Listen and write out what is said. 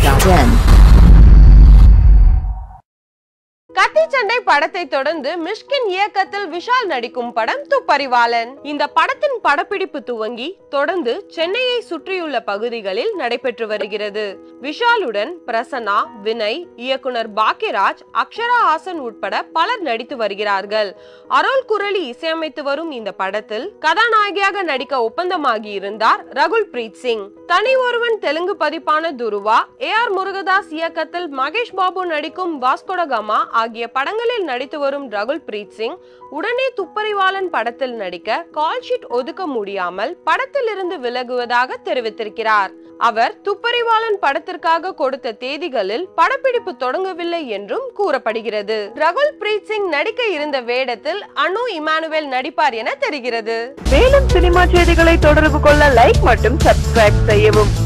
Recording.in. கத்திச்சண்டை படத்தை தொடர்ந்து மிஷ்கின் இயக்கத்தில் விஷால் நடிக்கும் படம் துப்பறிவாளன் இந்த படத்தின் படப்பிடிப்பு துவங்கி தொடர்ந்து சென்னையை சுற்றியுள்ள பகுதிகளில் நடைபெற்று வருகிறது விஷாலுடன் பிரசன்னா வினய் இயக்குனர் பாக்யராஜ் அக்ஷரா ஹாசன் உட்பட பலர் நடித்து வருகிறார்கள் அருள் குரலி இசையமைத்து வரும் இந்த படத்தில் கதாநாயகியாக நடிக்க ஒப்பந்தமாகி இருந்தார் ரகுல் பிரீத் சிங் தனி ஒருவன் தெலுங்கு பதிப்பான துருவா ஏ ஆர் முருகதாஸ் இயக்கத்தில் மகேஷ் பாபு நடிக்கும் வாஸ்கோடகாமா ஆகிய படங்களில் நடித்து வரும் ரகுல் பிரீத் சிங் உடனே துப்பறிவாளன் படத்தில் நடிக்க கால் ஷீட் ஒதுக்க முடியாமல் படத்தில் இருந்து விலகுவதாக தெரிவித்திருக்கிறார் அவர் துப்பறிவாளன் படத்திற்காக கொடுத்த தேதிகளில் படப்பிடிப்பு தொடங்கவில்லை என்றும் கூறப்படுகிறது ரகுல் பிரீத் சிங் நடிக்க இருந்த வேடத்தில் அனு இமானுவேல் நடிப்பார் என தெரிகிறது மேலும் சினிமா செய்திகளை தொடர்பு கொள்ள லைக் மற்றும் சப்ஸ்கிரைப் செய்யவும்